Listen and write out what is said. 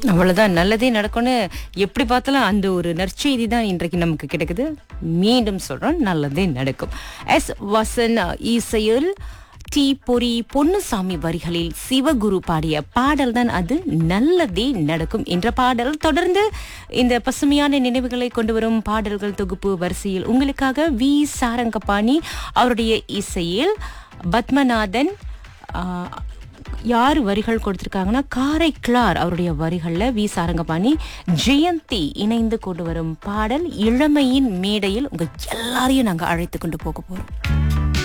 அவ்வளவுதான் நல்லதே நடக்கும்னு எப்படி பார்த்தாலும் அந்த ஒரு நற்செய்தி தான் இன்றைக்கு நமக்கு கிடைக்குது மீண்டும் சொல்றோம் நல்லதே நடக்கும் எஸ் வசன் இசையில் டி பொரி பொன்னுசாமி வரிகளில் சிவகுரு பாடிய பாடல் தான் அது நல்லதே நடக்கும் என்ற பாடல் தொடர்ந்து இந்த பசுமையான நினைவுகளை கொண்டு வரும் பாடல்கள் தொகுப்பு வரிசையில் உங்களுக்காக வி சாரங்கபாணி அவருடைய இசையில் பத்மநாதன் ஆ, யார் வரிகள் கொடுத்திருக்காங்கன்னா காரைக்கிளார் அவருடைய வரிகள்ல வி சாரங்கபாணி ஜெயந்தி இணைந்து கொண்டு வரும் பாடல் இளமையின் மேடையில் உங்க எல்லாரையும் நாங்க அழைத்து கொண்டு போக போறோம்